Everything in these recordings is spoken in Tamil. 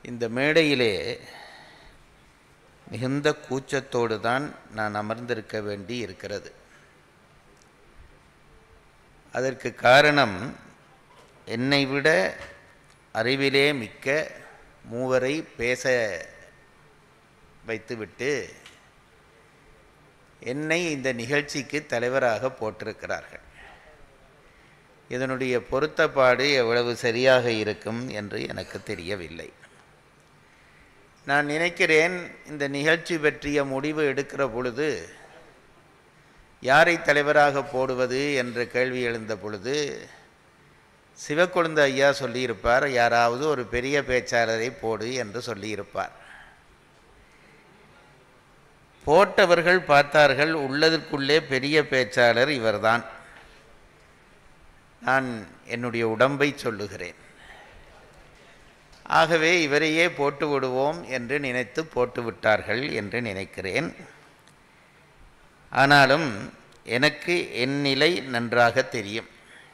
இந்த மேடையிலே மிகுந்த கூச்சத்தோடு தான் நான் அமர்ந்திருக்க வேண்டி இருக்கிறது அதற்கு காரணம் என்னை விட அறிவிலே மிக்க மூவரை பேச வைத்துவிட்டு என்னை இந்த நிகழ்ச்சிக்கு தலைவராக போட்டிருக்கிறார்கள் இதனுடைய பொருத்தப்பாடு எவ்வளவு சரியாக இருக்கும் என்று எனக்கு தெரியவில்லை நான் நினைக்கிறேன் இந்த நிகழ்ச்சி பற்றிய முடிவு எடுக்கிற பொழுது யாரை தலைவராக போடுவது என்ற கேள்வி எழுந்த பொழுது சிவக்கொழுந்த ஐயா சொல்லியிருப்பார் யாராவது ஒரு பெரிய பேச்சாளரை போடு என்று சொல்லியிருப்பார் போட்டவர்கள் பார்த்தார்கள் உள்ளதற்குள்ளே பெரிய பேச்சாளர் இவர்தான் நான் என்னுடைய உடம்பை சொல்லுகிறேன் ஆகவே இவரையே போட்டு விடுவோம் என்று நினைத்து போட்டு விட்டார்கள் என்று நினைக்கிறேன் ஆனாலும் எனக்கு என் நிலை நன்றாக தெரியும்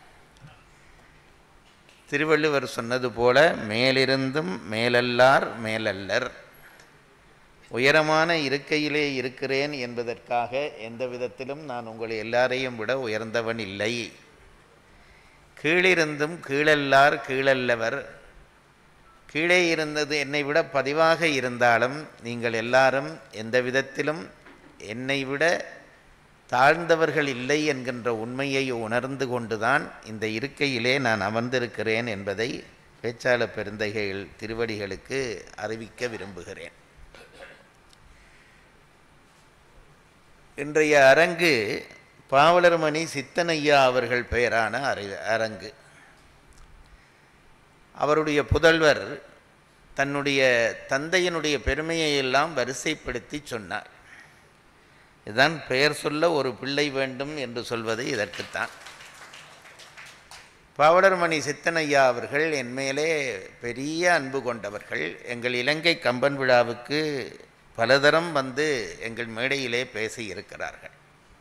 திருவள்ளுவர் சொன்னது போல மேலிருந்தும் மேலல்லார் மேலல்லர் உயரமான இருக்கையிலே இருக்கிறேன் என்பதற்காக எந்த விதத்திலும் நான் உங்களை எல்லாரையும் விட உயர்ந்தவன் இல்லை கீழிருந்தும் கீழல்லார் கீழல்லவர் கீழே இருந்தது என்னை விட பதிவாக இருந்தாலும் நீங்கள் எல்லாரும் எந்த விதத்திலும் என்னை விட தாழ்ந்தவர்கள் இல்லை என்கின்ற உண்மையை உணர்ந்து கொண்டுதான் இந்த இருக்கையிலே நான் அமர்ந்திருக்கிறேன் என்பதை பேச்சாளர் பெருந்தகைகள் திருவடிகளுக்கு அறிவிக்க விரும்புகிறேன் இன்றைய அரங்கு பாவலர்மணி சித்தனையா அவர்கள் பெயரான அறை அரங்கு அவருடைய புதல்வர் தன்னுடைய தந்தையினுடைய பெருமையை எல்லாம் வரிசைப்படுத்தி சொன்னார் இதுதான் பெயர் சொல்ல ஒரு பிள்ளை வேண்டும் என்று சொல்வது இதற்குத்தான் பாவலர்மணி சித்தனையா அவர்கள் என் மேலே பெரிய அன்பு கொண்டவர்கள் எங்கள் இலங்கை கம்பன் விழாவுக்கு பலதரம் வந்து எங்கள் மேடையிலே பேசி இருக்கிறார்கள்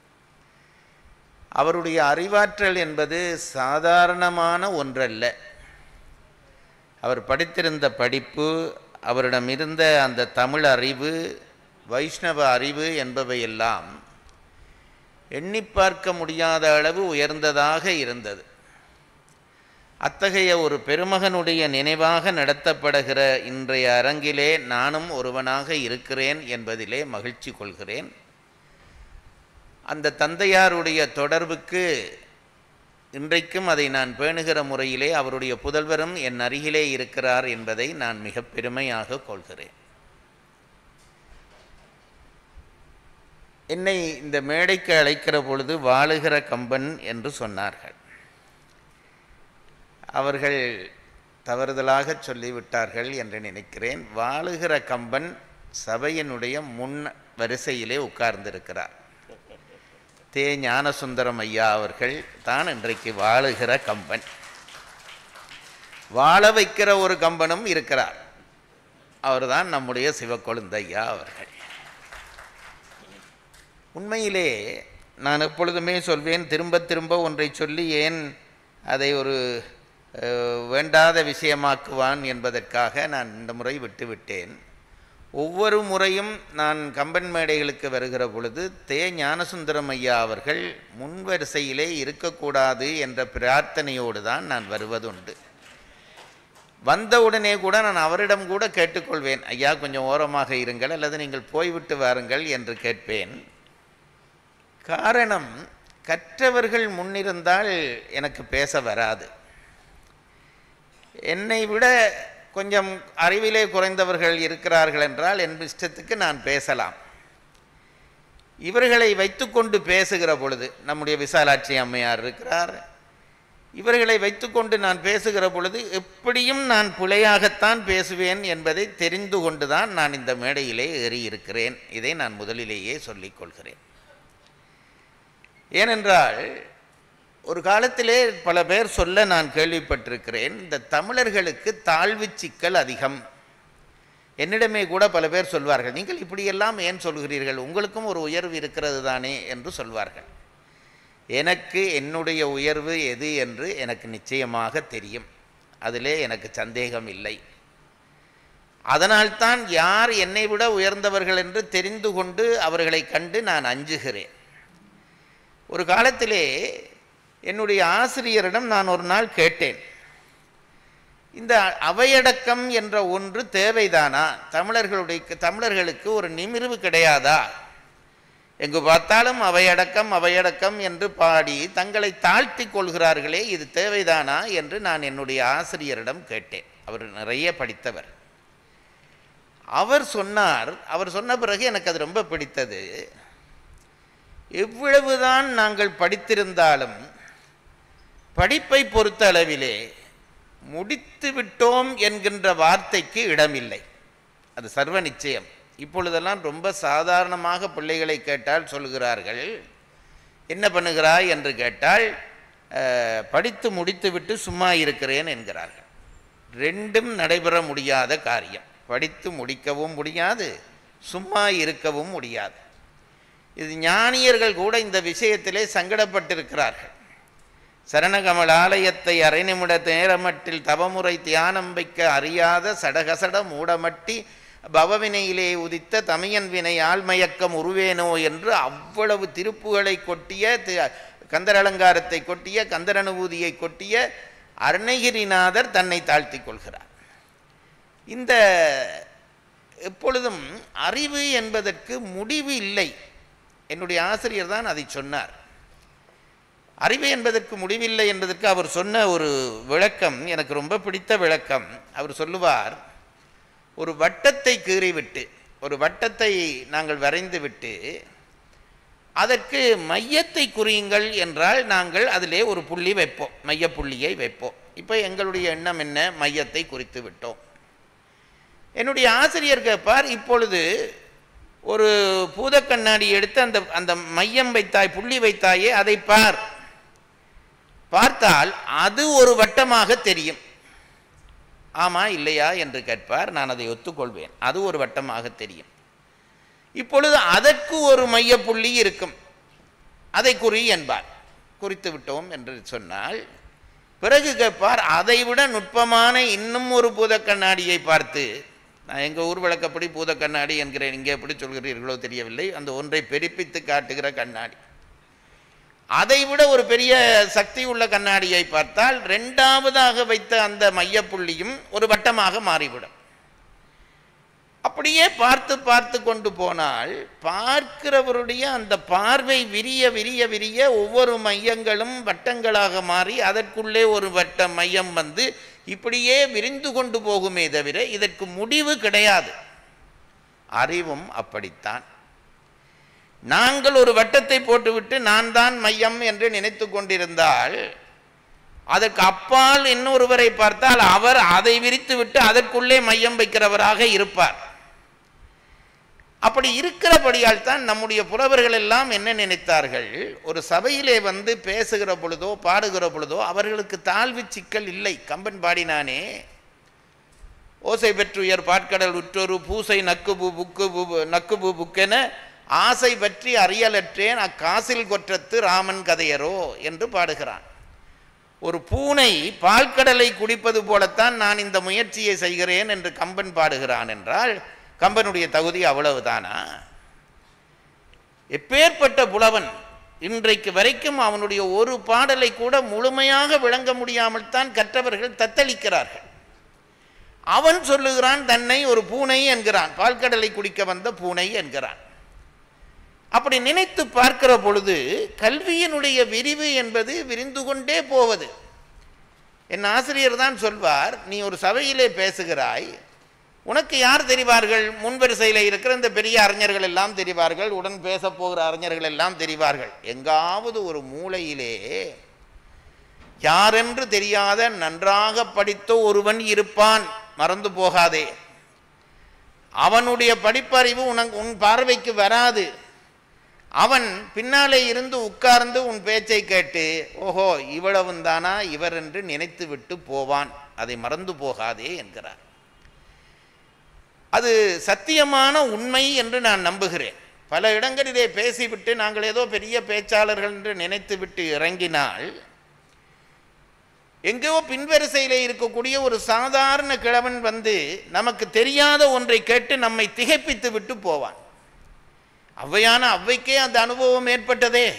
அவருடைய அறிவாற்றல் என்பது சாதாரணமான ஒன்றல்ல அவர் படித்திருந்த படிப்பு அவரிடமிருந்த அந்த தமிழ் அறிவு வைஷ்ணவ அறிவு என்பவையெல்லாம் எண்ணி பார்க்க முடியாத அளவு உயர்ந்ததாக இருந்தது அத்தகைய ஒரு பெருமகனுடைய நினைவாக நடத்தப்படுகிற இன்றைய அரங்கிலே நானும் ஒருவனாக இருக்கிறேன் என்பதிலே மகிழ்ச்சி கொள்கிறேன் அந்த தந்தையாருடைய தொடர்புக்கு இன்றைக்கும் அதை நான் பேணுகிற முறையிலே அவருடைய புதல்வரும் என் அருகிலே இருக்கிறார் என்பதை நான் மிக பெருமையாக கொள்கிறேன் என்னை இந்த மேடைக்கு அழைக்கிற பொழுது வாழுகிற கம்பன் என்று சொன்னார்கள் அவர்கள் தவறுதலாக சொல்லிவிட்டார்கள் என்று நினைக்கிறேன் வாழுகிற கம்பன் சபையினுடைய முன் வரிசையிலே உட்கார்ந்திருக்கிறார் தே ஞானசுந்தரம் ஐயா அவர்கள் தான் இன்றைக்கு வாழுகிற கம்பன் வாழ வைக்கிற ஒரு கம்பனும் இருக்கிறார் அவர்தான் நம்முடைய சிவக்கொழுந்தையா அவர்கள் உண்மையிலே நான் எப்பொழுதுமே சொல்வேன் திரும்ப திரும்ப ஒன்றை சொல்லி ஏன் அதை ஒரு வேண்டாத விஷயமாக்குவான் என்பதற்காக நான் இந்த முறை விட்டுவிட்டேன் ஒவ்வொரு முறையும் நான் கம்பன் மேடைகளுக்கு வருகிற பொழுது தே ஞானசுந்தரம் ஐயா அவர்கள் முன்வரிசையிலே இருக்கக்கூடாது என்ற பிரார்த்தனையோடு தான் நான் வருவதுண்டு வந்தவுடனே கூட நான் அவரிடம் கூட கேட்டுக்கொள்வேன் ஐயா கொஞ்சம் ஓரமாக இருங்கள் அல்லது நீங்கள் போய்விட்டு வாருங்கள் என்று கேட்பேன் காரணம் கற்றவர்கள் முன்னிருந்தால் எனக்கு பேச வராது என்னை விட கொஞ்சம் அறிவிலே குறைந்தவர்கள் இருக்கிறார்கள் என்றால் என் இஷ்டத்துக்கு நான் பேசலாம் இவர்களை வைத்துக்கொண்டு பேசுகிற பொழுது நம்முடைய விசாலாட்சி அம்மையார் இருக்கிறார் இவர்களை வைத்துக்கொண்டு நான் பேசுகிற பொழுது எப்படியும் நான் பிழையாகத்தான் பேசுவேன் என்பதை தெரிந்து கொண்டுதான் நான் இந்த மேடையிலே ஏறியிருக்கிறேன் இதை நான் முதலிலேயே சொல்லிக் ஏனென்றால் ஒரு காலத்திலே பல பேர் சொல்ல நான் கேள்விப்பட்டிருக்கிறேன் இந்த தமிழர்களுக்கு தாழ்வு சிக்கல் அதிகம் என்னிடமே கூட பல பேர் சொல்வார்கள் நீங்கள் இப்படியெல்லாம் ஏன் சொல்கிறீர்கள் உங்களுக்கும் ஒரு உயர்வு இருக்கிறது தானே என்று சொல்வார்கள் எனக்கு என்னுடைய உயர்வு எது என்று எனக்கு நிச்சயமாக தெரியும் அதிலே எனக்கு சந்தேகம் இல்லை அதனால்தான் யார் என்னை விட உயர்ந்தவர்கள் என்று தெரிந்து கொண்டு அவர்களை கண்டு நான் அஞ்சுகிறேன் ஒரு காலத்திலே என்னுடைய ஆசிரியரிடம் நான் ஒரு நாள் கேட்டேன் இந்த அவையடக்கம் என்ற ஒன்று தேவைதானா தமிழர்களுடைய தமிழர்களுக்கு ஒரு நிமிர்வு கிடையாதா எங்கு பார்த்தாலும் அவையடக்கம் அவையடக்கம் என்று பாடி தங்களை தாழ்த்தி கொள்கிறார்களே இது தேவைதானா என்று நான் என்னுடைய ஆசிரியரிடம் கேட்டேன் அவர் நிறைய படித்தவர் அவர் சொன்னார் அவர் சொன்ன பிறகு எனக்கு அது ரொம்ப பிடித்தது எவ்வளவுதான் நாங்கள் படித்திருந்தாலும் படிப்பை பொறுத்த அளவிலே முடித்து விட்டோம் என்கின்ற வார்த்தைக்கு இடமில்லை அது சர்வ நிச்சயம் இப்பொழுதெல்லாம் ரொம்ப சாதாரணமாக பிள்ளைகளை கேட்டால் சொல்கிறார்கள் என்ன பண்ணுகிறாய் என்று கேட்டால் "அஹ், படித்து முடித்துவிட்டு சும்மா இருக்கிறேன் என்கிறார்கள் ரெண்டும் நடைபெற முடியாத காரியம் படித்து முடிக்கவும் முடியாது சும்மா இருக்கவும் முடியாது இது ஞானியர்கள் கூட இந்த விஷயத்திலே சங்கடப்பட்டிருக்கிறார்கள் சரணகமல் ஆலயத்தை அரை நிமிட நேரமட்டில் தவமுறை தியானம் வைக்க அறியாத சடகசட மூடமட்டி பவவினையிலே உதித்த தமையன் வினை ஆள்மயக்கம் உருவேனோ என்று அவ்வளவு திருப்புகளை கொட்டிய தி- கந்தர் அலங்காரத்தை கொட்டிய கந்தர் அனுபூதியை கொட்டிய அருணகிரிநாதர் தன்னை தாழ்த்தி கொள்கிறார் இந்த எப்பொழுதும் அறிவு என்பதற்கு முடிவு இல்லை என்னுடைய ஆசிரியர் தான் அதை சொன்னார் அறிவு என்பதற்கு முடிவில்லை என்பதற்கு அவர் சொன்ன ஒரு விளக்கம் எனக்கு ரொம்ப பிடித்த விளக்கம் அவர் சொல்லுவார் ஒரு வட்டத்தை கீறிவிட்டு ஒரு வட்டத்தை நாங்கள் வரைந்து விட்டு அதற்கு மையத்தை குறியுங்கள் என்றால் நாங்கள் அதிலே ஒரு புள்ளி வைப்போம் மையப்புள்ளியை வைப்போம் இப்போ எங்களுடைய எண்ணம் என்ன மையத்தை குறித்து விட்டோம் என்னுடைய ஆசிரியர் கேட்பார் இப்பொழுது ஒரு பூதக்கண்ணாடி எடுத்து அந்த அந்த மையம் வைத்தாய் புள்ளி வைத்தாயே அதை பார் பார்த்தால் அது ஒரு வட்டமாக தெரியும் ஆமா இல்லையா என்று கேட்பார் நான் அதை ஒத்துக்கொள்வேன் அது ஒரு வட்டமாக தெரியும் இப்பொழுது அதற்கு ஒரு மையப்புள்ளி இருக்கும் அதை குறி என்பார் குறித்து விட்டோம் என்று சொன்னால் பிறகு கேட்பார் அதைவிட நுட்பமான இன்னும் ஒரு பூத கண்ணாடியை பார்த்து நான் எங்கள் ஊர் வழக்கப்படி பூத கண்ணாடி என்கிறேன் இங்கே எப்படி சொல்கிறீர்களோ தெரியவில்லை அந்த ஒன்றை பெருப்பித்து காட்டுகிற கண்ணாடி அதைவிட ஒரு பெரிய சக்தி உள்ள கண்ணாடியை பார்த்தால் ரெண்டாவதாக வைத்த அந்த மையப்புள்ளியும் ஒரு வட்டமாக மாறிவிடும் அப்படியே பார்த்து பார்த்து கொண்டு போனால் பார்க்கிறவருடைய அந்த பார்வை விரிய விரிய விரிய ஒவ்வொரு மையங்களும் வட்டங்களாக மாறி அதற்குள்ளே ஒரு வட்ட மையம் வந்து இப்படியே விரிந்து கொண்டு போகுமே தவிர இதற்கு முடிவு கிடையாது அறிவும் அப்படித்தான் நாங்கள் ஒரு வட்டத்தை போட்டுவிட்டு நான் தான் மையம் என்று நினைத்து கொண்டிருந்தால் அதற்கு அப்பால் இன்னொருவரை பார்த்தால் அவர் அதை விரித்து விட்டு அதற்குள்ளே மையம் வைக்கிறவராக இருப்பார் அப்படி இருக்கிறபடியால் தான் நம்முடைய புலவர்கள் எல்லாம் என்ன நினைத்தார்கள் ஒரு சபையிலே வந்து பேசுகிற பொழுதோ பாடுகிற பொழுதோ அவர்களுக்கு தாழ்வு சிக்கல் இல்லை கம்பன் பாடினானே ஓசை பெற்றுயர் பாட்கடல் உற்றொரு பூசை நக்குபு புக்கு பு- நக்குபு புக்கென ஆசை பற்றி அறியலற்றேன் அக்காசில் கொற்றத்து ராமன் கதையரோ என்று பாடுகிறான் ஒரு பூனை பால்கடலை குடிப்பது போலத்தான் நான் இந்த முயற்சியை செய்கிறேன் என்று கம்பன் பாடுகிறான் என்றால் கம்பனுடைய தகுதி அவ்வளவுதானா எப்பேற்பட்ட புலவன் இன்றைக்கு வரைக்கும் அவனுடைய ஒரு பாடலை கூட முழுமையாக விளங்க முடியாமல் தான் கற்றவர்கள் தத்தளிக்கிறார்கள் அவன் சொல்லுகிறான் தன்னை ஒரு பூனை என்கிறான் பால்கடலை குடிக்க வந்த பூனை என்கிறான் அப்படி நினைத்து பார்க்கிற பொழுது கல்வியினுடைய விரிவு என்பது விரிந்து கொண்டே போவது என் ஆசிரியர் தான் சொல்வார் நீ ஒரு சபையிலே பேசுகிறாய் உனக்கு யார் தெரிவார்கள் முன்வரிசையில் இருக்கிற இந்த பெரிய அறிஞர்கள் எல்லாம் தெரிவார்கள் உடன் பேசப் போகிற அறிஞர்கள் எல்லாம் தெரிவார்கள் எங்காவது ஒரு மூலையிலே யாரென்று தெரியாத நன்றாக படித்த ஒருவன் இருப்பான் மறந்து போகாதே அவனுடைய படிப்பறிவு உனக்கு உன் பார்வைக்கு வராது அவன் பின்னாலே இருந்து உட்கார்ந்து உன் பேச்சை கேட்டு ஓஹோ இவ்வளவும் தானா இவர் என்று நினைத்து விட்டு போவான் அதை மறந்து போகாதே என்கிறார் அது சத்தியமான உண்மை என்று நான் நம்புகிறேன் பல இடங்களிலே பேசிவிட்டு நாங்கள் ஏதோ பெரிய பேச்சாளர்கள் என்று நினைத்துவிட்டு இறங்கினால் எங்கேயோ பின்வரிசையில் இருக்கக்கூடிய ஒரு சாதாரண கிழவன் வந்து நமக்கு தெரியாத ஒன்றை கேட்டு நம்மை திகைப்பித்து விட்டு போவான் ஔவையான ஔவைக்கே அந்த அனுபவம் ஏற்பட்டதே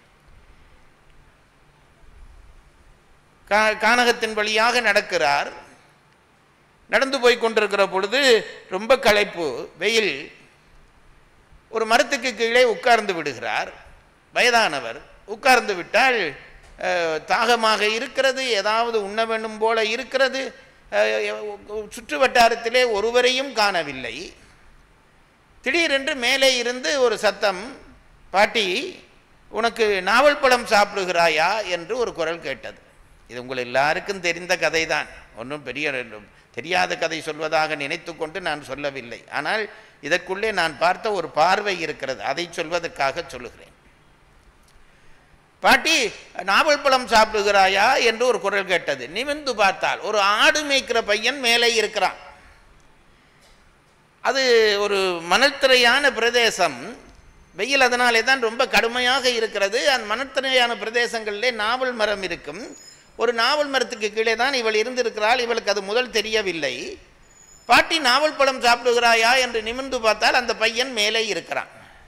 கா- கானகத்தின் வழியாக நடக்கிறார் நடந்து போய் கொண்டிருக்கிற பொழுது ரொம்ப களைப்பு வெயில் ஒரு மரத்துக்கு கீழே உட்கார்ந்து விடுகிறார் வயதானவர் உட்கார்ந்து விட்டால் அஹ், தாகமாக இருக்கிறது ஏதாவது உண்ண வேண்டும் போல இருக்கிறது அஹ், சுற்று வட்டாரத்திலே ஒருவரையும் காணவில்லை திடீரென்று மேலே இருந்து ஒரு சத்தம் பாட்டி உனக்கு நாவல் பழம் சாப்பிடுகிறாயா என்று ஒரு குரல் கேட்டது இது உங்கள் எல்லாருக்கும் தெரிந்த கதை தான் ஒன்றும் பெரிய தெரியாத கதை சொல்வதாக நினைத்து கொண்டு நான் சொல்லவில்லை ஆனால் இதற்குள்ளே நான் பார்த்த ஒரு பார்வை இருக்கிறது அதை சொல்வதற்காக சொல்லுகிறேன் பாட்டி நாவல் பழம் சாப்பிடுகிறாயா என்று ஒரு குரல் கேட்டது நிமிர்ந்து பார்த்தால் ஒரு ஆடு மேய்க்கிற பையன் மேலே இருக்கிறான் அது ஒரு மணல்திரையான பிரதேசம் வெயில் அதனாலே தான் ரொம்ப கடுமையாக இருக்கிறது அந்த மணல்திரையான பிரதேசங்களிலே நாவல் மரம் இருக்கும் ஒரு நாவல் மரத்துக்கு கீழே தான் இவள் இருந்திருக்கிறாள் இவளுக்கு அது முதல் தெரியவில்லை பாட்டி நாவல் பழம் சாப்பிடுகிறாயா என்று நிமிர்ந்து பார்த்தால் அந்த பையன் மேலே இருக்கிறான்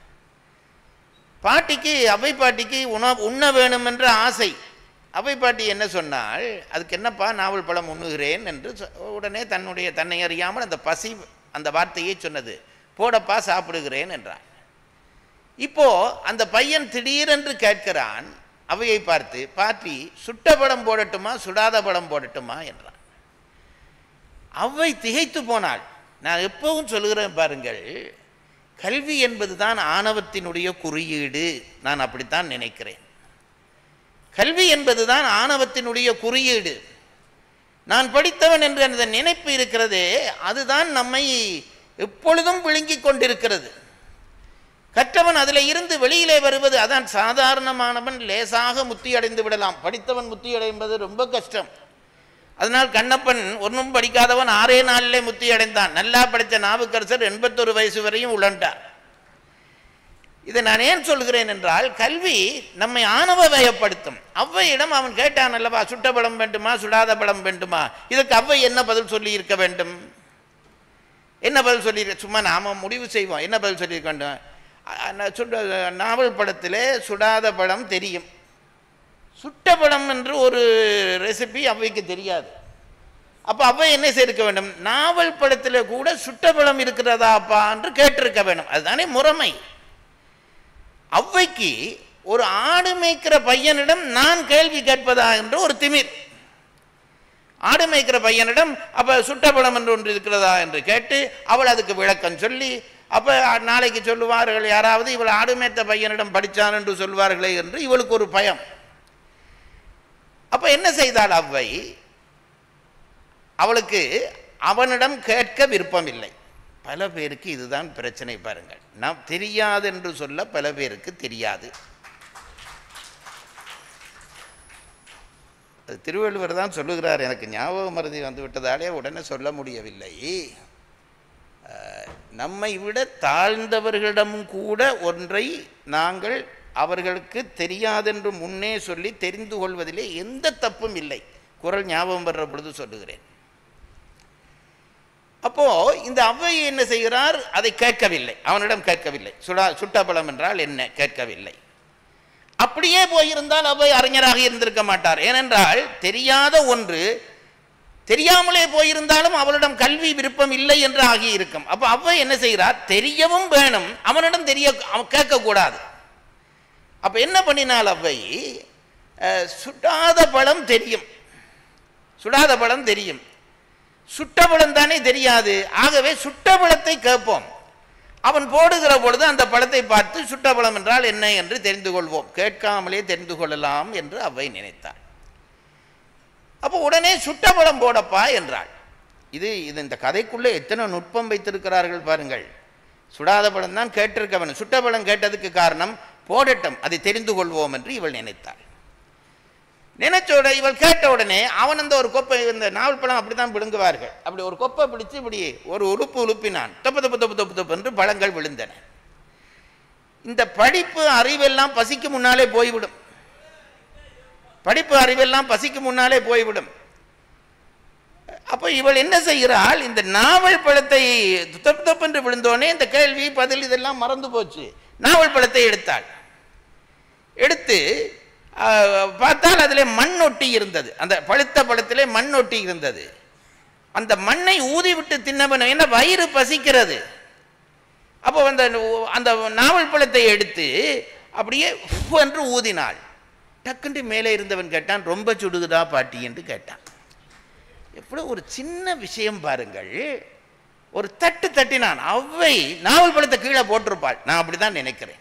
பாட்டிக்கு அவை பாட்டிக்கு உண உண்ண வேணும் என்ற ஆசை அவை பாட்டி என்ன சொன்னால் அதுக்கு என்னப்பா நாவல் பழம் உண்ணுகிறேன் என்று சொ- உடனே தன்னுடைய தன்னை அறியாமல் அந்த பசி அந்த வார்த்தையை சொன்னது போடப்பா சாப்பிடுகிறேன் என்றான் இப்போ அந்த பையன் திடீரென்று கேட்கிறான் அவையை பார்த்து பாட்டி சுட்ட பழம் போடட்டுமா சுடாத பழம் போடட்டுமா என்றான் அவை திகைத்து போனாள் நான் எப்பவும் சொல்லுகிறேன் பாருங்கள் கல்வி என்பது தான் ஆணவத்தினுடைய குறியீடு நான் அப்படித்தான் நினைக்கிறேன் கல்வி என்பது தான் ஆணவத்தினுடைய குறியீடு நான் படித்தவன் என்ற அந்த நினைப்பு இருக்கிறதே அதுதான் நம்மை எப்பொழுதும் விழுங்கிக் கொண்டிருக்கிறது கற்றவன் அதில் இருந்து வெளியிலே வருவது அதான் சாதாரணமானவன் லேசாக முத்தி அடைந்து விடலாம் படித்தவன் முத்தி அடைஎன்பது ரொம்ப கஷ்டம் அதனால் கண்ணப்பன் ஒன்றும் படிக்காதவன் ஆறே நாளிலே முத்தி அடைந்தான் நல்லா படித்த நாவுக்கரசர் எண்பத்தொரு வயசு வரையும் உழண்டார் இதை நான் ஏன் சொல்கிறேன் என்றால் கல்வி நம்மை ஆணவ வயப்படுத்தும் அவ்வையிடம் அவன் கேட்டான் அல்லவா சுட்ட படம் வேண்டுமா சுடாத படம் வேண்டுமா இதற்கு அவ்வை என்ன பதில் சொல்லி இருக்க வேண்டும் என்ன பதில் சொல்லி சும்மா நாம முடிவு செய்வோம் என்ன பதில் சொல்லியிருக்க வேண்டும் அ- நான் சுட்ட நாவல் படத்திலே சுடாத படம் தெரியும் சுட்ட படம் என்று ஒரு ரெசிபி அவ்வைக்கு தெரியாது அப்போ அவ்வை என்ன செய்திருக்க வேண்டும் நாவல் படத்தில் கூட சுட்ட பழம் இருக்கிறதாப்பா என்று கேட்டிருக்க வேண்டும் அதுதானே முறைமை அவ்வைக்கு ஒரு ஆடு மேய்க்கிற பையனிடம் நான் கேள்வி கேட்பதா என்று ஒரு திமிர் ஆடு மேய்க்கிற பையனிடம் அப்போ சுட்டபலம் என்று ஒன்று இருக்கிறதா என்று கேட்டு அவள் அதுக்கு விளக்கம் சொல்லி அப்போ நாளைக்கு சொல்லுவார்கள் யாராவது இவள் ஆடு மேய்த்த பையனிடம் படித்தான் என்று சொல்வார்களே என்று இவளுக்கு ஒரு பயம் அப்போ என்ன செய்தாள் அவ்வை அவளுக்கு அவனிடம் கேட்க விருப்பமில்லை பல பேருக்கு இதுதான் பிரச்சனை பாருங்கள் நாம் தெரியாது என்று சொல்ல பல பேருக்கு தெரியாது அது திருவள்ளுவர் தான் சொல்லுகிறார் எனக்கு ஞாபக மருதி வந்து விட்டதாலே உடனே சொல்ல முடியவில்லை அஹ், நம்மை விட தாழ்ந்தவர்களிடமும் கூட ஒன்றை நாங்கள் அவர்களுக்கு தெரியாதென்று முன்னே சொல்லி தெரிந்து கொள்வதிலே எந்த தப்பும் இல்லை குரல் ஞாபகம் வர்ற பொழுது சொல்லுகிறேன் அப்போ இந்த அவ்வை என்ன செய்கிறார் அதை கேட்கவில்லை அவனிடம் கேட்கவில்லை சுடா சுட்டபலம் என்றால் என்ன கேட்கவில்லை அப்படியே போயிருந்தால் அவ்வை அறிஞராக இருந்திருக்க மாட்டார் ஏனென்றால் தெரியாத ஒன்று தெரியாமலே போயிருந்தாலும் அவளிடம் கல்வி விருப்பம் இல்லை என்று ஆகி இருக்கும் அப்போ அவ்வை என்ன செய்கிறார் தெரியவும் வேணும் அவனிடம் தெரிய அவன் கேட்கக்கூடாது அப்போ என்ன பண்ணினால் அவ்வை அஹ், சுடாத பழம் தெரியும் சுடாத பழம் தெரியும் சுட்ட பழம் தானே தெரியாது ஆகவே சுட்ட பழத்தை கேட்போம் அவன் போடுகிற பொழுது அந்த பழத்தை பார்த்து சுட்ட பழம் என்றால் என்ன என்று தெரிந்து கொள்வோம் கேட்காமலே தெரிந்து கொள்ளலாம் என்று அவ்வை நினைத்தாள் அப்போ உடனே சுட்ட பழம் போடப்பா என்றாள் இது இது இந்த கதைக்குள்ளே எத்தனை நுட்பம் வைத்திருக்கிறார்கள் பாருங்கள் சுடாத பழம் தான் கேட்டிருக்க வேண்டும் சுட்ட பழம் கேட்டதுக்கு காரணம் போடட்டும் அதை தெரிந்து கொள்வோம் என்று இவள் நினைத்தாள் நினைச்சோட இவள் கேட்ட உடனே அவன் அந்த ஒரு கொப்பை இந்த நாவல் பழம் அப்படி தான் பிடுங்குவார்கள் அப்படி ஒரு கொப்பை பிடிச்சு இப்படி ஒரு உலுப்பு உலுப்பினான் தொப்பு தொப்பு தொப்பு தொப்பு தொப்பு என்று பழங்கள் விழுந்தன இந்த படிப்பு அறிவெல்லாம் பசிக்கு முன்னாலே போய்விடும் படிப்பு அறிவெல்லாம் பசிக்கு முன்னாலே போய்விடும் அப்போ இவள் என்ன செய்கிறாள் இந்த நாவல் பழத்தை தப்பு தப்பென்று விழுந்தோடனே இந்த கேள்வி பதில் இதெல்லாம் மறந்து போச்சு நாவல் பழத்தை எடுத்தாள் எடுத்து ஆஹ், பார்த்தால் அதில் மண் ஒட்டி இருந்தது அந்த பழுத்த பழத்திலே மண் ஒட்டி இருந்தது அந்த மண்ணை ஊதி விட்டு தின்னவன் என்ன வயிறு பசிக்கிறது அப்போ அந்த அந்த நாவல் பழத்தை எடுத்து அப்படியே உஃப் என்று ஊதினாள் டக்குண்டு மேலே இருந்தவன் கேட்டான் ரொம்ப சுடுகுதா பாட்டி என்று கேட்டான் எவ்வளோ ஒரு சின்ன விஷயம் பாருங்கள் ஒரு தட்டு தட்டினான் அவ்வை நாவல் பழத்தை கீழே போட்டிருப்பாள் நான் அப்படிதான் நினைக்கிறேன்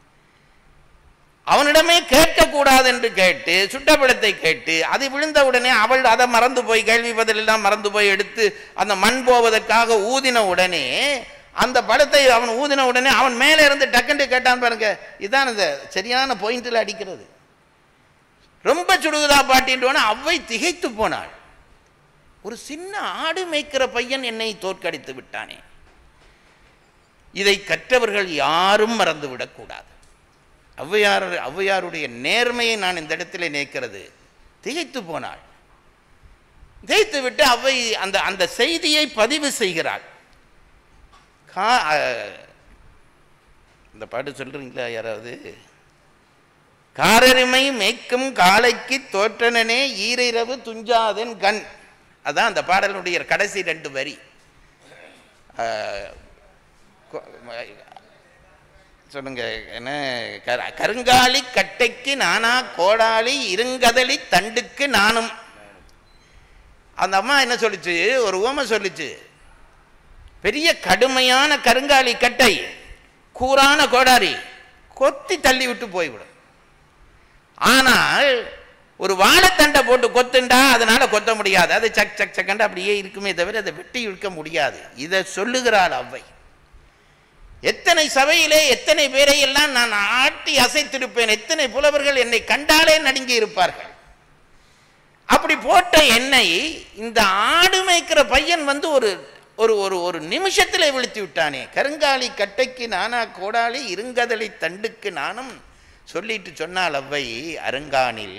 அவனிடமே கேட்கக்கூடாது என்று கேட்டு சுட்டப்படத்தை கேட்டு அது விழுந்த உடனே அவள் அதை மறந்து போய் கேள்வி பதில் எல்லாம் மறந்து போய் எடுத்து அந்த மண் போவதற்காக ஊதின உடனே அந்த படத்தை அவன் ஊதின உடனே அவன் மேலே இருந்து டக்குண்டு கேட்டான் பாருங்க இதான் இந்த சரியான பாயிண்டில் அடிக்கிறது ரொம்ப சுடுகுதா பாட்டின்றோன்னு அவ்வை திகைத்து போனாள் ஒரு சின்ன ஆடு மேய்க்கிற பையன் என்னை தோற்கடித்து விட்டானே இதை கற்றவர்கள் யாரும் மறந்துவிடக்கூடாது ஔவையார் ஔவையாருடைய நேர்மையை நான் இந்த இடத்துல நினைக்கிறது திகைத்து போனாள் திகைத்து விட்டு அவை அந்த அந்த செய்தியை பதிவு செய்கிறாள் கா அஹ், இந்த பாட்டு சொல்றீங்களா யாராவது காரருமை மேய்க்கும் காளைக்கு தோற்றனனே ஈரிரவு துஞ்சாதன் கண் அதான் அந்த பாடலுடைய கடைசி ரெண்டு வரி அஹ், கொ- சொல்லுங்க என்ன கரு- கருங்காலி கட்டைக்கு நானா கோடாலி இருங்கதலி தண்டுக்கு நானும் அந்த அம்மா என்ன சொல்லுச்சு ஒரு உவமை சொல்லுச்சு பெரிய கடுமையான கருங்காலி கட்டை கூரான கோடாரி கொத்தி தள்ளி விட்டு போய்விடும் ஆனால் ஒரு வாழைத்தண்டை போட்டு கொத்துண்டா அதனால கொத்த முடியாது அது சக் சக் சக்கண்டு அப்படியே இருக்குமே தவிர அதை வெட்டி இழுக்க முடியாது இதை சொல்லுகிறாள் அவ்வை எத்தனை சபையிலே எத்தனை பேரை எல்லாம் நான் ஆட்டி அசைத்திருப்பேன் எத்தனை புலவர்கள் என்னை கண்டாலே நடுங்கி இருப்பார்கள் அப்படி போட்ட எண்ணெய் இந்த ஆடு மேய்க்கிற பையன் வந்து ஒரு ஒரு ஒரு ஒரு நிமிஷத்தில் விழித்து விட்டானே கருங்காலி கட்டைக்கு நானா கோடாலி இருங்கதலி தண்டுக்கு நானும் சொல்லிட்டு சொன்னால் அவ்வை அருங்கானில்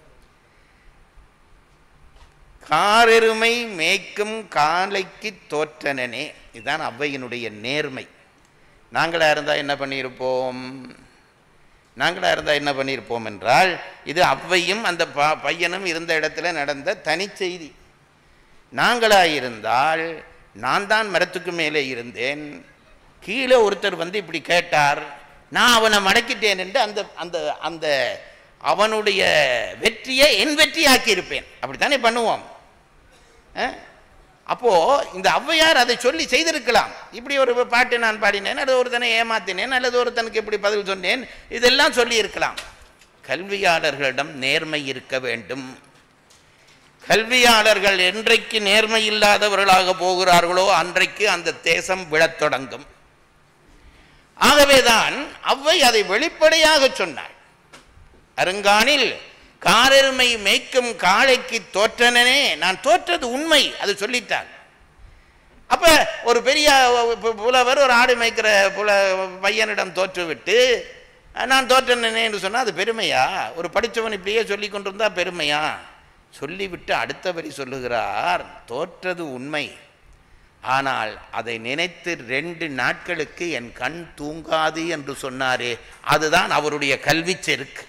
காரெருமை மேய்க்கும் காலைக்கு தோற்றனனே இதுதான் ஔவையினுடைய நேர்மை நாங்களா இருந்தால் என்ன பண்ணியிருப்போம் நாங்களா இருந்தால் என்ன பண்ணியிருப்போம் என்றால் இது அவ்வையும் அந்த ப பையனும் இருந்த இடத்துல நடந்த தனி செய்தி நாங்களா இருந்தால் நான் தான் மரத்துக்கு மேலே இருந்தேன் கீழே ஒருத்தர் வந்து இப்படி கேட்டார் நான் அவனை மடக்கிட்டேன் என்று அந்த அந்த அந்த அவனுடைய வெற்றியை என் வெற்றியாக்கி இருப்பேன் அப்படித்தானே பண்ணுவோம் அஹ்? அப்போ இந்த ஔவையார் அதை சொல்லி செய்திருக்கலாம் இப்படி ஒரு பாட்டு நான் பாடினேன் அல்லது ஒருத்தனை ஏமாத்தினேன் அல்லது ஒருத்தனுக்கு இப்படி பதில் சொன்னேன் இதெல்லாம் சொல்லி இருக்கலாம் கல்வியாளர்களிடம் நேர்மை இருக்க வேண்டும் கல்வியாளர்கள் என்றைக்கு நேர்மை இல்லாதவர்களாக போகிறார்களோ அன்றைக்கு அந்த தேசம் விழத் தொடங்கும் ஆகவேதான் அவ்வை அதை வெளிப்படையாக சொன்னாள் அருங்கானில் காரெருமை மேய்க்கும் காளைக்கு தோற்றனனே நான் தோற்றது உண்மை அது சொல்லிட்டாள் அப்ப ஒரு பெரிய பு- புலவர் ஒரு ஆடு மேய்க்கிற புல பையனிடம் தோற்றுவிட்டு நான் தோற்றனே என்று சொன்னால் அது பெருமையா ஒரு படித்தவன் இப்படியே சொல்லி கொண்டிருந்தா பெருமையா சொல்லிவிட்டு அடுத்த வரி சொல்லுகிறார் தோற்றது உண்மை ஆனால் அதை நினைத்து ரெண்டு நாட்களுக்கு என் கண் தூங்காது என்று சொன்னாரே அதுதான் அவருடைய கல்வி செருக்கு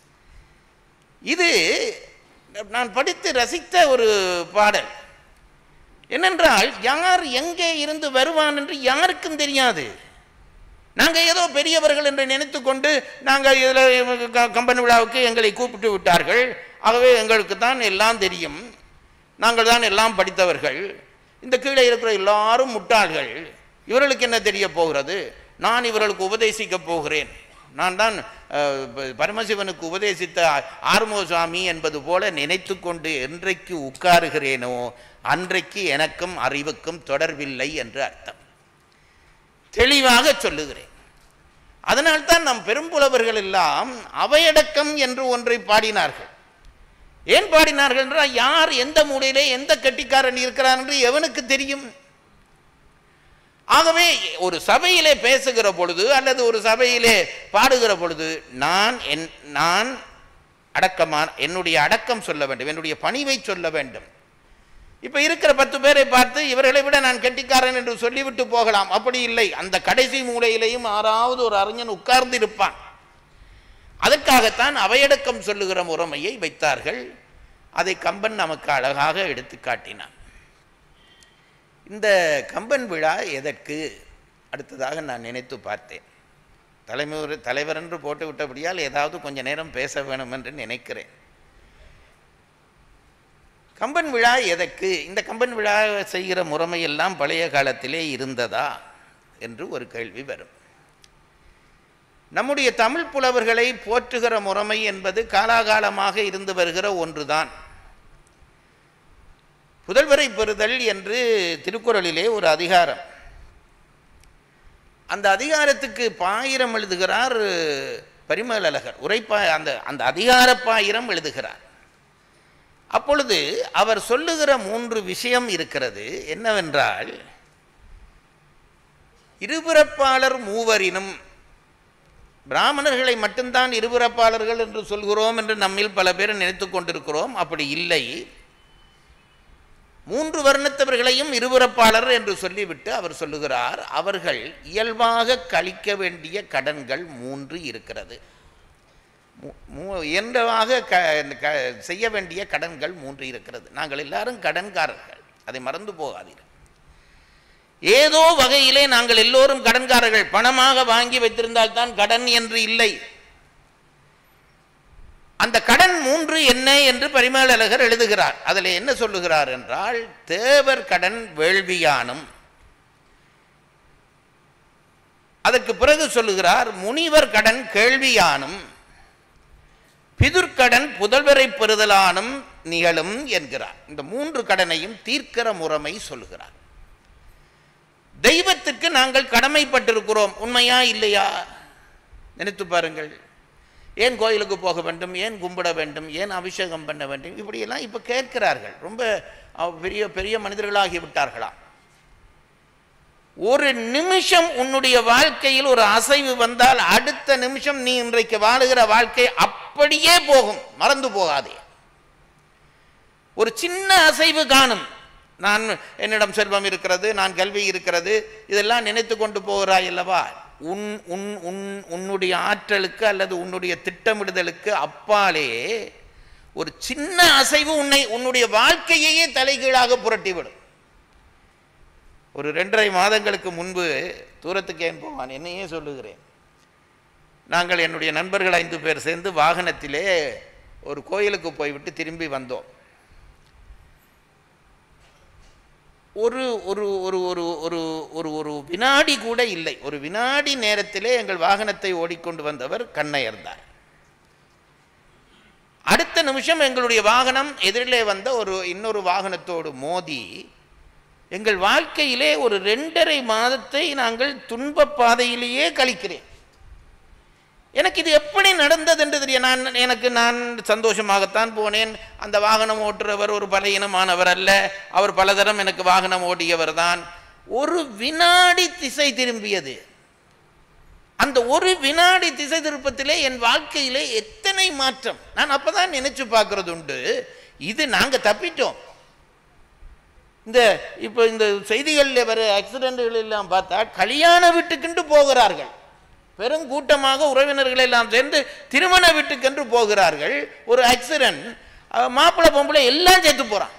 இது நான் படித்து ரசித்த ஒரு பாடல் என்னென்றால் யார் எங்கே இருந்து வருவான் என்று யாருக்கும் தெரியாது நாங்கள் ஏதோ பெரியவர்கள் என்று நினைத்து கொண்டு நாங்கள் இதில் கம்பெனி விழாவுக்கு எங்களை கூப்பிட்டு விட்டார்கள் ஆகவே எங்களுக்கு தான் எல்லாம் தெரியும் நாங்கள் தான் எல்லாம் படித்தவர்கள் இந்த கீழே இருக்கிற எல்லாரும் முட்டாள்கள் இவர்களுக்கு என்ன தெரிய போகிறது நான் இவர்களுக்கு உபதேசிக்க போகிறேன் நான் தான் அஹ், ப- பரமசிவனுக்கு உபதேசித்த ஆறுமுக சுவாமி என்பது போல நினைத்து கொண்டு என்றைக்கு உட்காருகிறேனோ அன்றைக்கு எனக்கும் அறிவுக்கும் தொடர்பில்லை என்று அர்த்தம் தெளிவாக சொல்லுகிறேன் அதனால்தான் நம் பெரும்புலவர்கள் எல்லாம் அவையடக்கம் என்று ஒன்றை பாடினார்கள் ஏன் பாடினார்கள் என்றால் யார் எந்த மூலையிலே எந்த கட்டிக்காரன் இருக்கிறான் என்று எவனுக்கு தெரியும் ஆகவே ஒரு சபையிலே பேசுகிற பொழுது அல்லது ஒரு சபையிலே பாடுகிற பொழுது நான் என் நான் அடக்கமான என்னுடைய அடக்கம் சொல்ல வேண்டும் என்னுடைய பணிவை சொல்ல வேண்டும் இப்போ இருக்கிற பத்து பேரை பார்த்து இவர்களை விட நான் கெட்டிக்காரன் என்று சொல்லிவிட்டு போகலாம் அப்படி இல்லை அந்த கடைசி மூலையிலேயும் ஆறாவது ஒரு அறிஞன் உட்கார்ந்து இருப்பான் அதற்காகத்தான் அவையடக்கம் சொல்லுகிற முறைமையை வைத்தார்கள் அதை கம்பன் நமக்கு அழகாக எடுத்து காட்டினான் இந்த கம்பன் விழா எதற்கு அடுத்ததாக நான் நினைத்து பார்த்தேன் தலைமுறை தலைவர் என்று போட்டு விட்டபடியால் ஏதாவது கொஞ்ச நேரம் பேச வேணும் என்று நினைக்கிறேன் கம்பன் விழா எதற்கு இந்த கம்பன் விழா செய்கிற முறைமையெல்லாம் பழைய காலத்திலே இருந்ததா என்று ஒரு கேள்வி வரும் நம்முடைய தமிழ் புலவர்களை போற்றுகிற முறைமை என்பது காலாகாலமாக இருந்து வருகிற ஒன்றுதான் புதல்வரை பெறுதல் என்று திருக்குறளிலே ஒரு அதிகாரம் அந்த அதிகாரத்துக்கு பாயிரம் எழுதுகிறார் பரிமேலழகர் உரைப்பா அந்த அந்த அதிகார பாயிரம் எழுதுகிறார் அப்பொழுது அவர் சொல்லுகிற மூன்று விஷயம் இருக்கிறது என்னவென்றால் இருபிறப்பாளர் மூவரினும் பிராமணர்களை மட்டும்தான் இருபிறப்பாளர்கள் என்று சொல்கிறோம் என்று நம்மில் பல பேர் நினைத்து கொண்டிருக்கிறோம் அப்படி இல்லை மூன்று வர்ணத்தவர்களையும் இருபிறப்பாளர் என்று சொல்லிவிட்டு அவர் சொல்லுகிறார் அவர்கள் இயல்பாக கழிக்க வேண்டிய கடன்கள் மூன்று இருக்கிறது இயன்றவாக க க செய்ய வேண்டிய கடன்கள் மூன்று இருக்கிறது நாங்கள் எல்லாரும் கடன்காரர்கள் அதை மறந்து போகாதீர்கள் ஏதோ வகையிலே நாங்கள் எல்லோரும் கடன்காரர்கள் பணமாக வாங்கி வைத்திருந்தால் தான் கடன் என்று இல்லை அந்த கடன் மூன்று என்ன என்று பரிமேலழகர் எழுதுகிறார் அதில் என்ன சொல்லுகிறார் என்றால் தேவர் கடன் வேள்வியானும் அதற்கு பிறகு சொல்லுகிறார் முனிவர் கடன் கேள்வியானும் பிதுர்க்கடன் புதல்வரை பெறுதலானும் நிகழும் என்கிறார் இந்த மூன்று கடனையும் தீர்க்கிற முறைமை சொல்லுகிறார் தெய்வத்துக்கு நாங்கள் கடமைப்பட்டிருக்கிறோம் உண்மையா இல்லையா நினைத்து பாருங்கள் ஏன் கோயிலுக்கு போக வேண்டும் ஏன் கும்பிட வேண்டும் ஏன் அபிஷேகம் பண்ண வேண்டும் இப்படியெல்லாம் இப்போ கேட்கிறார்கள் ரொம்ப பெரிய பெரிய மனிதர்களாகி விட்டார்களாம் ஒரு நிமிஷம் உன்னுடைய வாழ்க்கையில் ஒரு அசைவு வந்தால் அடுத்த நிமிஷம் நீ இன்றைக்கு வாழுகிற வாழ்க்கை அப்படியே போகும் மறந்து போகாதே ஒரு சின்ன அசைவு காணும் நான் என்னிடம் செல்வம் இருக்கிறது நான் கல்வி இருக்கிறது இதெல்லாம் நினைத்து கொண்டு போகிறாய் அல்லவா உன் உன் உன் உன்னுடைய ஆற்றலுக்கு அல்லது உன்னுடைய திட்டமிடுதலுக்கு அப்பாலே ஒரு சின்ன அசைவு உன்னை உன்னுடைய வாழ்க்கையையே தலைகீழாக புரட்டிவிடும் ஒரு ரெண்டரை மாதங்களுக்கு முன்பு தூரத்துக்கு ஏன் போவான் என்னையே சொல்லுகிறேன் நாங்கள் என்னுடைய நண்பர்கள் ஐந்து பேர் சேர்ந்து வாகனத்திலே ஒரு கோயிலுக்கு போய்விட்டு திரும்பி வந்தோம் ஒரு ஒரு ஒரு ஒரு ஒரு ஒரு ஒரு வினாடி கூட இல்லை ஒரு வினாடி நேரத்திலே எங்கள் வாகனத்தை ஓடிக்கொண்டு வந்தவர் கண்ணையர்ந்தார் அடுத்த நிமிஷம் எங்களுடைய வாகனம் எதிரிலே வந்த ஒரு இன்னொரு வாகனத்தோடு மோதி எங்கள் வாழ்க்கையிலே ஒரு ரெண்டரை மாதத்தை நாங்கள் துன்ப பாதையிலேயே கழிக்கிறேன் எனக்கு இது எப்படி நடந்தது என்று தெரிய நான் எனக்கு நான் சந்தோஷமாகத்தான் போனேன் அந்த வாகனம் ஓட்டுறவர் ஒரு பலையினமானவர் அல்ல அவர் பலதரம் எனக்கு வாகனம் ஓடியவர் தான் ஒரு வினாடி திசை திரும்பியது அந்த ஒரு வினாடி திசை திருப்பத்திலே என் வாழ்க்கையிலே எத்தனை மாற்றம் நான் அப்பதான் நினைச்சு பார்க்கறது உண்டு இது நாங்கள் தப்பிட்டோம் இந்த இப்போ இந்த செய்திகளில் வர ஆக்சிடென்ட்கள் எல்லாம் பார்த்தா கல்யாண வீட்டுக்கென்று போகிறார்கள் பெருங்கூட்டமாக உறவினர்கள் எல்லாம் சேர்ந்து திருமண வீட்டுக்கென்று போகிறார்கள் ஒரு ஆக்சிடென்ட் மாப்பிள்ளை பொம்பளை எல்லாம் சேர்த்து போகிறான்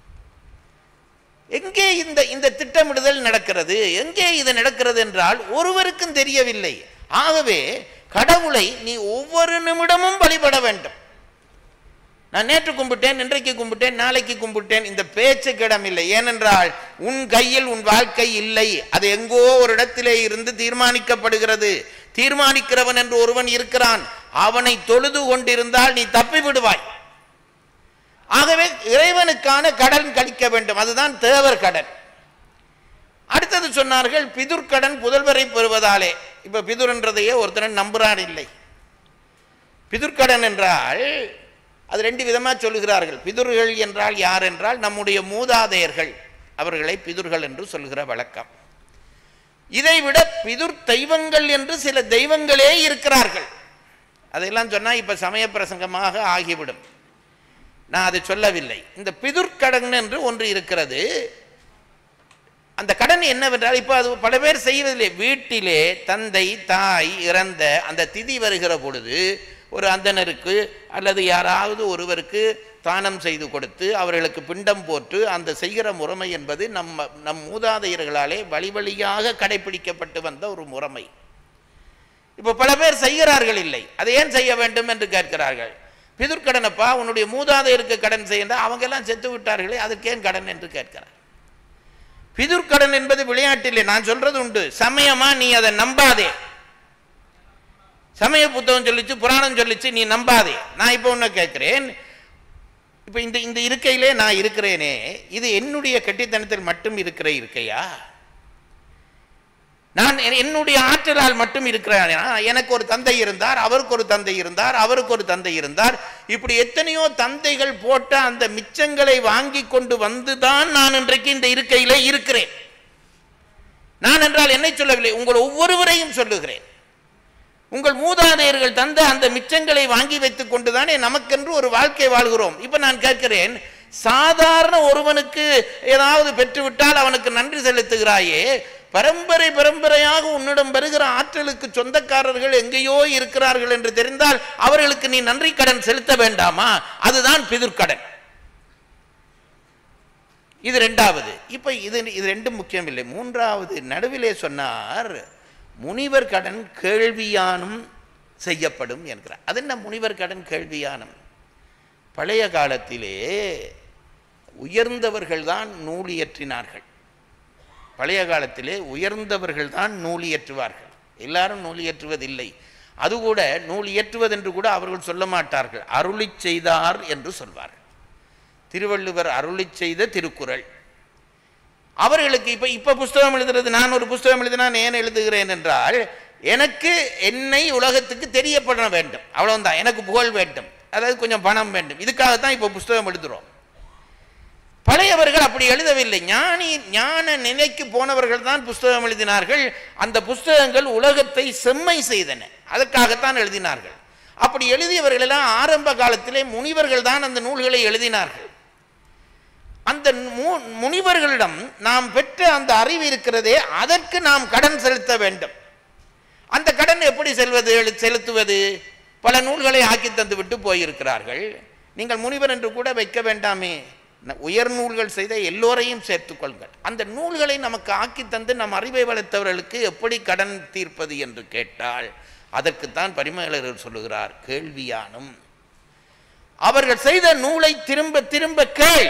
எங்கே இந்த இந்த திட்டமிடுதல் நடக்கிறது எங்கே இது நடக்கிறது என்றால் ஒருவருக்கும் தெரியவில்லை ஆகவே கடவுளை நீ ஒவ்வொரு நிமிடமும் வழிபட வேண்டும் நான் நேற்று கும்பிட்டேன் இன்றைக்கு கும்பிட்டேன் நாளைக்கு கும்பிட்டேன் இந்த பேச்சுக்கு இடமில்லை ஏனென்றால் உன் கையில் உன் வாழ்க்கை இல்லை அது எங்கோ ஒரு இடத்திலே இருந்து தீர்மானிக்கப்படுகிறது தீர்மானிக்கிறவன் என்று ஒருவன் இருக்கிறான் அவனை தொழுது கொண்டிருந்தால் நீ தப்பி விடுவாய் ஆகவே இறைவனுக்கான கடன் கழிக்க வேண்டும் அதுதான் தேவர் கடன் அடுத்தது சொன்னார்கள் பிதுர்கடன் புதல்வரை பெறுவதாலே இப்ப பிதுர் என்றதையே ஒருத்தரன் நம்புறான் இல்லை பிதுர்கடன் என்றால் அது ரெண்டு விதமாக சொல்லுகிறார்கள் பிதுர்கள் என்றால் யார் என்றால் நம்முடைய மூதாதையர்கள் அவர்களை பிதுர்கள் என்று சொல்கிற வழக்கம் இதைவிட பிதுர் தெய்வங்கள் என்று சில தெய்வங்களே இருக்கிறார்கள் அதையெல்லாம் சொன்னால் இப்போ சமய பிரசங்கமாக ஆகிவிடும் நான் அதை சொல்லவில்லை இந்த பிதுர்க்கடன் என்று ஒன்று இருக்கிறது அந்த கடன் என்னவென்றால் இப்போ அது பல பேர் செய்வதில்லை வீட்டிலே தந்தை தாய் இறந்த அந்த திதி வருகிற பொழுது ஒரு அந்தணருக்கு அல்லது யாராவது ஒருவருக்கு தானம் செய்து கொடுத்து அவர்களுக்கு பிண்டம் போட்டு அந்த செய்கிற முறைமை என்பது நம்ம நம் மூதாதையர்களாலே வழி வழியாக கடைபிடிக்கப்பட்டு வந்த ஒரு முறைமை இப்போ பல பேர் செய்கிறார்கள் இல்லை அதை ஏன் செய்ய வேண்டும் என்று கேட்கிறார்கள் பிதுர்க்கடனப்பா உன்னுடைய மூதாதையருக்கு கடன் செய்யண்டா அவங்க எல்லாம் செத்து விட்டார்களே அதுக்கு ஏன் கடன் என்று கேட்கிறார் பிதுர்க்கடன் என்பது விளையாட்டில்லை நான் சொல்றது உண்டு சமயமா நீ அதை நம்பாதே சமய புத்தகம் சொல்லிச்சு புராணம் சொல்லிச்சு நீ நம்பாதே நான் இப்போ ஒன்று கேட்கிறேன் இப்போ இந்த இந்த இருக்கையிலே நான் இருக்கிறேனே இது என்னுடைய கெட்டித்தனத்தில் மட்டும் இருக்கிற இருக்கையா நான் என்- என்னுடைய ஆற்றலால் மட்டும் இருக்கிறேன் எனக்கு ஒரு தந்தை இருந்தார் அவருக்கு ஒரு தந்தை இருந்தார் அவருக்கு ஒரு தந்தை இருந்தார் இப்படி எத்தனையோ தந்தைகள் போட்ட அந்த மிச்சங்களை வாங்கி கொண்டு வந்துதான் நான் இன்றைக்கு இந்த இருக்கையிலே இருக்கிறேன் நான் என்றால் என்னை சொல்லவில்லை உங்கள் ஒவ்வொருவரையும் சொல்லுகிறேன் உங்கள் மூதாதையர்கள் தந்த அந்த மிச்சங்களை வாங்கி வைத்துக் கொண்டுதானே நமக்கென்று ஒரு வாழ்க்கை வாழ்கிறோம் இப்ப நான் கேட்கிறேன் சாதாரண ஒருவனுக்கு ஏதாவது பெற்றுவிட்டால் அவனுக்கு நன்றி செலுத்துகிறாயே பரம்பரை பரம்பரையாக உன்னிடம் வருகிற ஆற்றலுக்கு சொந்தக்காரர்கள் எங்கேயோ இருக்கிறார்கள் என்று தெரிந்தால் அவர்களுக்கு நீ நன்றி கடன் செலுத்த வேண்டாமா அதுதான் பிதுர்க்கடன் இது ரெண்டாவது இப்ப இது இது ரெண்டும் முக்கியம் இல்லை மூன்றாவது நடுவிலே சொன்னார் முனிவர் கடன் கேள்வியானும் செய்யப்படும் என்கிறார் அது என்ன முனிவர் கடன் கேள்வியானம் பழைய காலத்திலே உயர்ந்தவர்கள் தான் நூல் இயற்றினார்கள் பழைய காலத்திலே உயர்ந்தவர்கள் தான் நூல் இயற்றுவார்கள் எல்லாரும் நூல் இயற்றுவதில்லை அது கூட நூல் இயற்றுவதென்று கூட அவர்கள் சொல்ல மாட்டார்கள் அருளிச் செய்தார் என்று சொல்வார்கள் திருவள்ளுவர் அருளிச் செய்த திருக்குறள் அவர்களுக்கு இப்போ இப்போ புஸ்தகம் எழுதுறது நான் ஒரு புஸ்தகம் எழுதினா ஏன் எழுதுகிறேன் என்றால் எனக்கு என்னை உலகத்துக்கு தெரியப்பட வேண்டும் அவ்வளவுதான் எனக்கு புகழ் வேண்டும் அதாவது கொஞ்சம் பணம் வேண்டும் இதுக்காகத்தான் இப்போ புஸ்தகம் எழுதுகிறோம் பழையவர்கள் அப்படி எழுதவில்லை ஞானி ஞான நிலைக்கு போனவர்கள் தான் புஸ்தகம் எழுதினார்கள் அந்த புஸ்தகங்கள் உலகத்தை செம்மை செய்தன அதற்காகத்தான் எழுதினார்கள் அப்படி எழுதியவர்கள் எல்லாம் ஆரம்ப காலத்திலே முனிவர்கள் தான் அந்த நூல்களை எழுதினார்கள் அந்த மு- முனிவர்களிடம் நாம் பெற்ற அந்த அறிவு இருக்கிறதே அதற்கு நாம் கடன் செலுத்த வேண்டும் அந்த கடன் எப்படி செல்வது எழு- செலுத்துவது பல நூல்களை ஆக்கி தந்து விட்டு போயிருக்கிறார்கள் நீங்கள் முனிவர் என்று கூட வைக்க வேண்டாமே ந- உயர் நூல்கள் செய்த எல்லோரையும் சேர்த்துக் கொள்ளுங்கள் அந்த நூல்களை நமக்கு ஆக்கி தந்து நம் அறிவை வளர்த்தவர்களுக்கு எப்படி கடன் தீர்ப்பது என்று கேட்டால் அதற்குத்தான் பரிமேலர்கள் சொல்லுகிறார் கேள்வியானும் அவர்கள் செய்த நூலை திரும்ப திரும்ப கேள்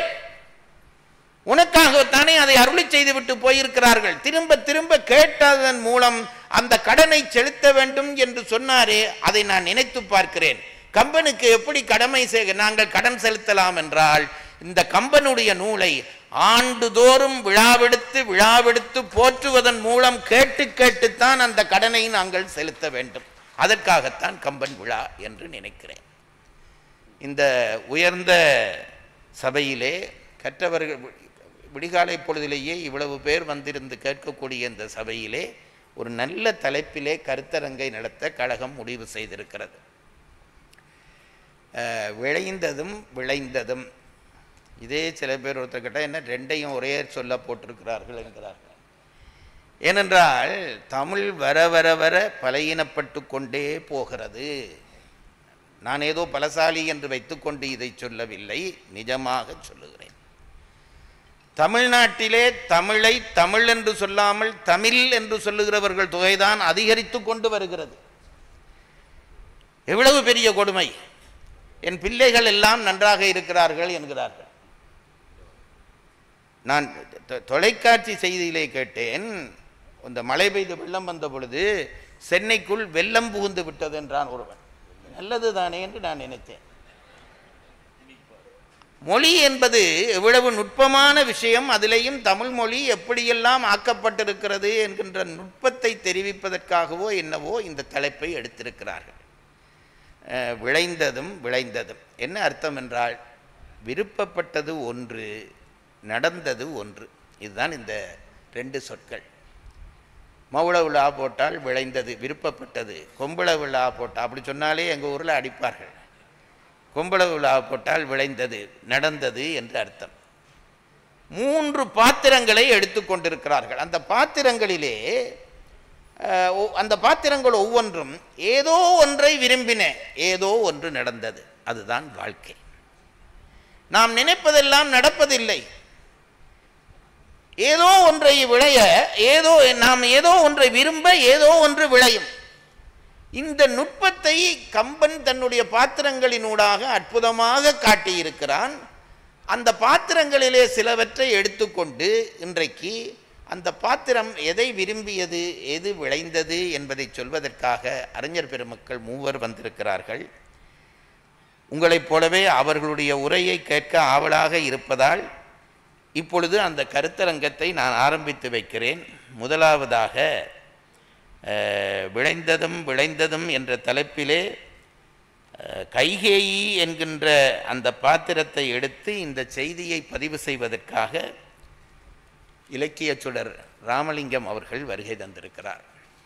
உனக்காகத்தானே அதை அருளி செய்துவிட்டு போயிருக்கிறார்கள் திரும்ப திரும்ப கேட்டதன் மூலம் அந்த கடனை செலுத்த வேண்டும் என்று சொன்னாரே அதை நான் நினைத்து பார்க்கிறேன் கம்பனுக்கு எப்படி கடமை செய்ய நாங்கள் கடன் செலுத்தலாம் என்றால் இந்த கம்பனுடைய நூலை ஆண்டுதோறும் விழாவெடுத்து விழாவெடுத்து போற்றுவதன் மூலம் கேட்டு கேட்டுத்தான் அந்த கடனை நாங்கள் செலுத்த வேண்டும் அதற்காகத்தான் கம்பன் விழா என்று நினைக்கிறேன் இந்த உயர்ந்த சபையிலே கற்றவர்கள் வி- விடிகாலை பொழுதிலேயே இவ்வளவு பேர் வந்திருந்து கேட்கக்கூடிய இந்த சபையிலே ஒரு நல்ல தலைப்பிலே கருத்தரங்கை நடத்த கழகம் முடிவு செய்திருக்கிறது அஹ், விளைந்ததும் விளைந்ததும் இதே சில பேர் ஒருத்தர் கேட்டால் என்ன ரெண்டையும் ஒரே சொல்ல போட்டிருக்கிறார்கள் என்கிறார்கள் ஏனென்றால் தமிழ் வர வர வர பலையினப்பட்டு கொண்டே போகிறது நான் ஏதோ பலசாலி என்று வைத்துக்கொண்டு இதை சொல்லவில்லை நிஜமாக சொல்லுகிறேன் தமிழ்நாட்டிலே தமிழை தமிழ் என்று சொல்லாமல் தமிழ் என்று சொல்லுகிறவர்கள் தொகைதான் அதிகரித்து கொண்டு வருகிறது எவ்வளவு பெரிய கொடுமை என் பிள்ளைகள் எல்லாம் நன்றாக இருக்கிறார்கள் என்கிறார்கள் நான் தொ- தொலைக்காட்சி செய்தியிலே கேட்டேன் இந்த மழை பெய்து வெள்ளம் வந்த பொழுது சென்னைக்குள் வெள்ளம் புகுந்து விட்டது என்றான் ஒருவன் நல்லது தானே என்று நான் நினைத்தேன் மொழி என்பது எவ்வளவு நுட்பமான விஷயம் அதிலேயும் தமிழ் மொழி எப்படியெல்லாம் ஆக்கப்பட்டிருக்கிறது என்கின்ற நுட்பத்தை தெரிவிப்பதற்காகவோ என்னவோ இந்த தலைப்பை எடுத்திருக்கிறார்கள் அஹ், விளைந்ததும் விளைந்ததும் என்ன அர்த்தம் என்றால் விருப்பப்பட்டது ஒன்று நடந்தது ஒன்று இதுதான் இந்த ரெண்டு சொற்கள் மவுள விழா போட்டால் விளைந்தது விருப்பப்பட்டது கொம்பள விழா போட்டால் அப்படி சொன்னாலே எங்கள் ஊரில் அடிப்பார்கள் கொம்பள விழா போட்டால் விளைந்தது நடந்தது என்று அர்த்தம் மூன்று பாத்திரங்களை எடுத்துக்கொண்டிருக்கிறார்கள் அந்த பாத்திரங்களிலே அஹ், ஒ- அந்த பாத்திரங்கள் ஒவ்வொன்றும் ஏதோ ஒன்றை விரும்பின ஏதோ ஒன்று நடந்தது அதுதான் வாழ்க்கை நாம் நினைப்பதெல்லாம் நடப்பதில்லை ஏதோ ஒன்றை விளைய ஏதோ நாம் ஏதோ ஒன்றை விரும்ப ஏதோ ஒன்று விளையும் இந்த நுட்பத்தை கம்பன் தன்னுடைய பாத்திரங்களினூடாக அற்புதமாக காட்டியிருக்கிறான் அந்த பாத்திரங்களிலே சிலவற்றை எடுத்துக்கொண்டு இன்றைக்கு அந்த பாத்திரம் எதை விரும்பியது எது விளைந்தது என்பதை சொல்வதற்காக அறிஞர் பெருமக்கள் மூவர் வந்திருக்கிறார்கள் உங்களைப் போலவே அவர்களுடைய உரையை கேட்க ஆவலாக இருப்பதால் இப்பொழுது அந்த கருத்தரங்கத்தை நான் ஆரம்பித்து வைக்கிறேன் முதலாவதாக அஹ், விளைந்ததும் விளைந்ததும் என்ற தலைப்பிலே அஹ், கைகேயி என்கின்ற அந்த பாத்திரத்தை எடுத்து இந்த செய்தியை பதிவு செய்வதற்காக இலக்கிய சுடர் ராமலிங்கம் அவர்கள் வருகை தந்திருக்கிறார்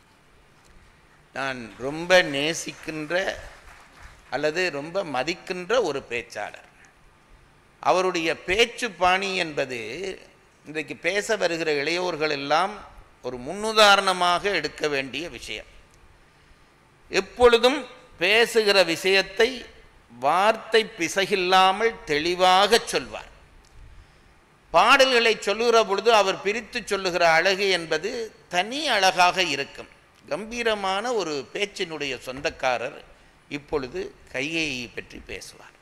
நான் ரொம்ப நேசிக்கின்ற அல்லது ரொம்ப மதிக்கின்ற ஒரு பேச்சாளர் அவருடைய பேச்சு பாணி என்பது இன்றைக்கு பேச வருகிற இளையோர்கள் எல்லாம் ஒரு முன்னுதாரணமாக எடுக்க வேண்டிய விஷயம் எப்பொழுதும் பேசுகிற விஷயத்தை வார்த்தை பிசகில்லாமல் தெளிவாக சொல்வார் பாடல்களை சொல்லுகிற பொழுது அவர் பிரித்து சொல்லுகிற அழகு என்பது தனி அழகாக இருக்கும் கம்பீரமான ஒரு பேச்சினுடைய சொந்தக்காரர் இப்பொழுது கைகேயை பற்றி பேசுவார்